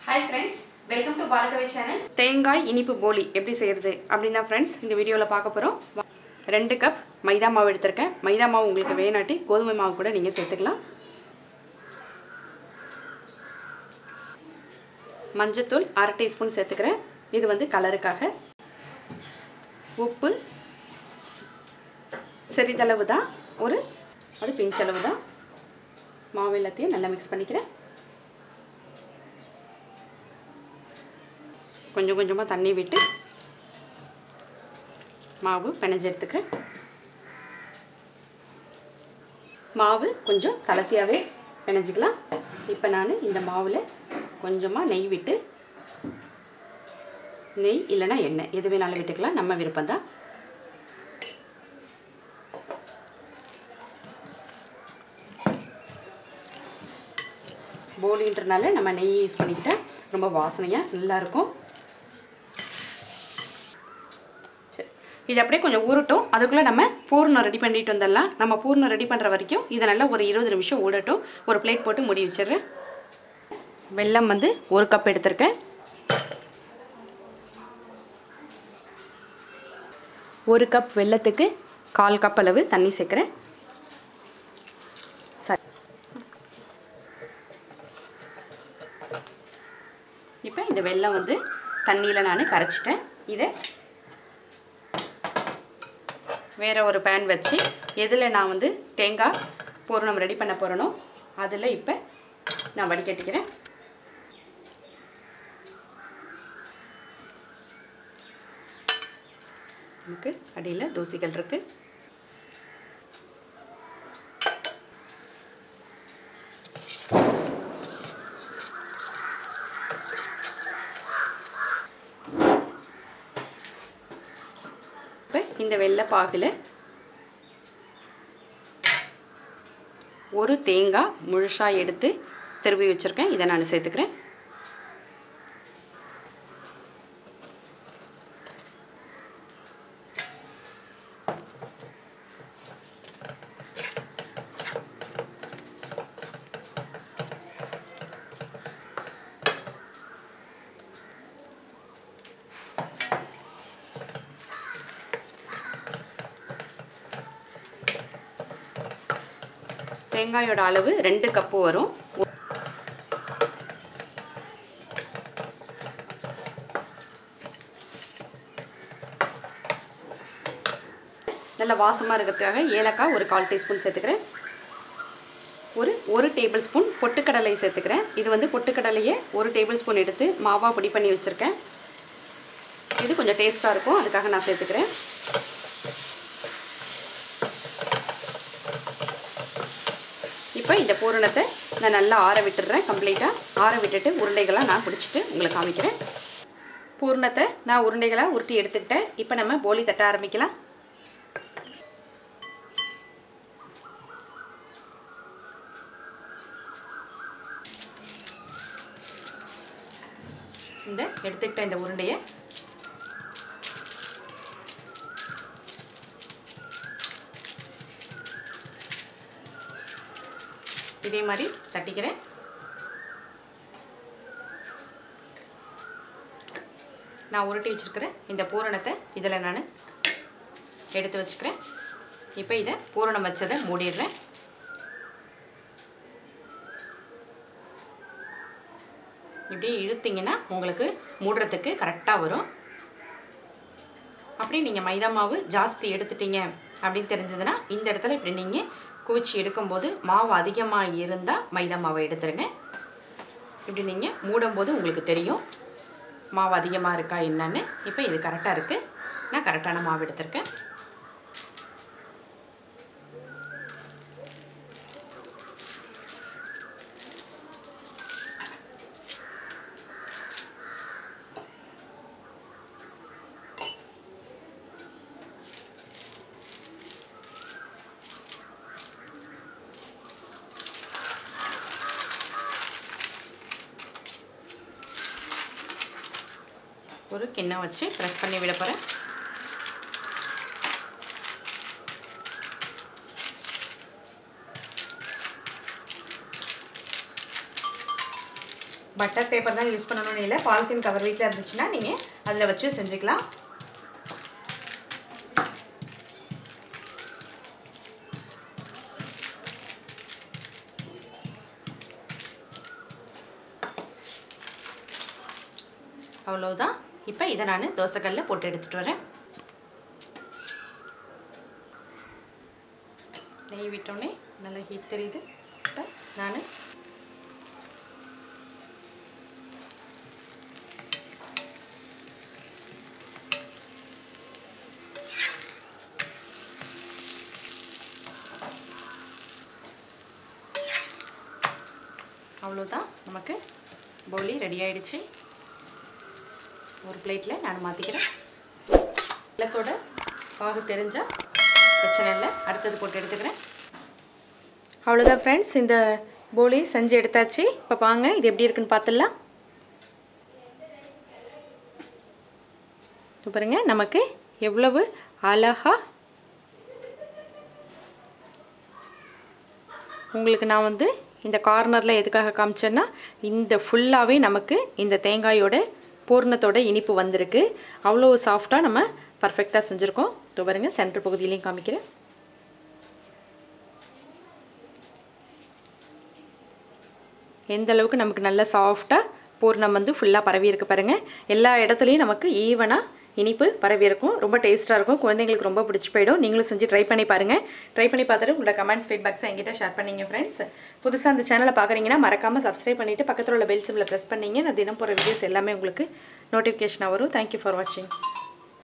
hi friends welcome to Balakavi channel தேங்காய் இனிப்பு போலி எப்படி செய்கிறது அப்படின்னு தான் ஃப்ரெண்ட்ஸ் இந்த வீடியோவில் பார்க்க போகிறோம் ரெண்டு கப் மைதா மாவு எடுத்திருக்கேன் மைதா மாவு உங்களுக்கு வேணாட்டி கோதுமை மாவு கூட நீங்கள் சேர்த்துக்கலாம் மஞ்சத்தூள் அரை டீஸ்பூன் சேர்த்துக்கிறேன் இது வந்து கலருக்காக உப்பு சிறிதளவு தான் ஒரு அது பிஞ்சளவு தான் மாவு எல்லாத்தையும் நல்லா மிக்ஸ் பண்ணிக்கிறேன் கொஞ்சம் கொஞ்சமாக தண்ணி விட்டு மாவு பிணைஞ்சு எடுத்துக்கிறேன் மாவு கொஞ்சம் தளர்த்தியாகவே பிணைஞ்சிக்கலாம் இப்போ நான் இந்த மாவில் கொஞ்சமாக நெய் விட்டு நெய் இல்லைன்னா எண்ணெய் எது வேணாலும் விட்டுக்கலாம் நம்ம விருப்பம் தான் போலின்றனால நம்ம நெய் யூஸ் பண்ணிக்கிட்டால் ரொம்ப வாசனையாக நல்லாயிருக்கும் சரி இது அப்படியே கொஞ்சம் ஊறட்டும் அதுக்குள்ளே நம்ம பூர்ணம் ரெடி பண்ணிட்டு வந்துடலாம் நம்ம பூர்ணம் ரெடி பண்ணுற வரைக்கும் இதை நல்லா ஒரு இருபது நிமிஷம் ஊடட்டும் ஒரு பிளேட் போட்டு மூடி வச்சிடுறேன் வெல்லம் வந்து ஒரு கப் எடுத்திருக்கேன் ஒரு கப் வெல்லத்துக்கு கால் கப் அளவு தண்ணி சேர்க்குறேன் சரி இப்போ இந்த வெல்லம் வந்து தண்ணியில் நான் கரைச்சிட்டேன் இதை வேறு ஒரு பேன் வச்சு எதில் நான் வந்து தேங்காய் பூரணம் ரெடி பண்ண போகிறேனோ அதில் இப்போ நான் வடிகட்டிக்கிறேன் நமக்கு அடியில் தூசிகள் இருக்குது இப்போ இந்த வெள்ளை பாகில் ஒரு தேங்காய் முழுசாக எடுத்து திருப்பி வச்சுருக்கேன் இதை நான் சேர்த்துக்கிறேன் தேங்காயோட அளவு ரெண்டு கப்பு வரும் நல்ல வாசமாக இருக்கிறதுக்காக ஏலக்காய் ஒரு கால் டீஸ்பூன் சேர்த்துக்கிறேன் ஒரு ஒரு டேபிள் ஸ்பூன் பொட்டுக்கடலை சேர்த்துக்கிறேன் இது வந்து பொட்டுக்கடலையை ஒரு டேபிள் ஸ்பூன் எடுத்து மாவாக பொடி பண்ணி வச்சுருக்கேன் இது கொஞ்சம் டேஸ்ட்டாக இருக்கும் அதுக்காக நான் சேர்த்துக்கிறேன் இப்போ இந்த பூரணத்தை நான் நல்லா ஆற விட்டுடுறேன் கம்ப்ளீட்டாக ஆற விட்டுட்டு உருண்டைகளாக நான் பிடிச்சிட்டு உங்களுக்கு காமிக்கிறேன் பூரணத்தை நான் உருண்டைகளாக உருட்டி எடுத்துக்கிட்டேன் இப்போ நம்ம போலி தட்ட ஆரம்பிக்கலாம் இந்த எடுத்துக்கிட்ட இந்த உருண்டையை இதே மாதிரி தட்டிக்கிறேன் நான் உருட்டி வச்சுருக்கிறேன் இந்த பூரணத்தை இதில் நான் எடுத்து வச்சுக்கிறேன் இப்போ இதை பூரணம் வச்சதை மூடிடுறேன் இப்படியே இழுத்திங்கன்னா உங்களுக்கு மூடுறதுக்கு கரெக்டாக வரும் அப்படி நீங்கள் மைதா மாவு ஜாஸ்தி எடுத்துட்டீங்க அப்படின்னு தெரிஞ்சதுன்னா இந்த இடத்துல இப்படி நீங்கள் குவிச்சு எடுக்கும்போது மாவு அதிகமாக இருந்தால் மைதா மாவை எடுத்துருங்க இப்படி நீங்கள் மூடும்போது உங்களுக்கு தெரியும் மாவு அதிகமாக இருக்கா என்னன்னு இப்போ இது கரெக்டாக இருக்குது நான் கரெக்டான மாவு எடுத்திருக்கேன் ஒரு கிண்ணம் வச்சு ப்ரெஸ் பண்ணி விட போகிறேன் பட்டர் பேப்பர் தான் யூஸ் பண்ணணும்னு இல்லை பாலித்தீன் கவர் வீட்டில் இருந்துச்சுன்னா நீங்கள் அதில் வச்சு செஞ்சுக்கலாம் அவ்வளோதான் இப்போ இதை நான் தோசைக்கல்லில் போட்டு எடுத்துகிட்டு வரேன் நெய் விட்டோடனே நல்லா ஹீட் தெரியுது இப்போ நான் அவ்வளோதான் நமக்கு போலி ரெடி ஆயிடுச்சு ஒரு பிளேட்டில் நான் மாற்றிக்கிறேன் வெள்ளத்தோட பாகு தெரிஞ்சால் பிரச்சனை இல்லை அடுத்தது போட்டு எடுத்துக்கிறேன் அவ்வளோதான் ஃப்ரெண்ட்ஸ் இந்த போலி செஞ்சு எடுத்தாச்சு இப்போ வாங்க இது எப்படி இருக்குன்னு பார்த்துடலாம் இப்போ பாருங்க நமக்கு எவ்வளவு அழகா உங்களுக்கு நான் வந்து இந்த கார்னரில் எதுக்காக காமிச்சேன்னா இந்த ஃபுல்லாகவே நமக்கு இந்த தேங்காயோட பூர்ணத்தோட இனிப்பு வந்திருக்கு அவ்வளோ சாஃப்டாக நம்ம பர்ஃபெக்டாக செஞ்சுருக்கோம் இதோ பாருங்க சென்டர் பகுதியிலையும் காமிக்கிறேன் எந்த அளவுக்கு நமக்கு நல்ல சாஃப்டாக பூர்ணம் வந்து ஃபுல்லாக பரவி இருக்கு பாருங்கள் எல்லா இடத்துலையும் நமக்கு ஈவனாக இனிப்பு பரவி இருக்கும் ரொம்ப டேஸ்ட்டாக இருக்கும் குழந்தைங்களுக்கு ரொம்ப பிடிச்சி போயிடும் நீங்களும் செஞ்சு ட்ரை பண்ணி பாருங்கள் ட்ரை பண்ணி பார்த்துட்டு உங்களோட கமெண்ட்ஸ் ஃபீட்பேக்ஸை என்கிட்ட ஷேர் பண்ணிங்க ஃப்ரெண்ட்ஸ் புதுசாக அந்த சேனலை பார்க்குறீங்கன்னா மறக்காமல் சப்ஸ்கிரைப் பண்ணிவிட்டு பக்கத்தில் உள்ள பெல் சிம்பில் ப்ரெஸ் பண்ணிங்க நான் தினம் போகிற வீடியோஸ் எல்லாமே உங்களுக்கு நோட்டிஃபிகேஷனாக வரும் தேங்க்யூ ஃபார் வாட்சிங்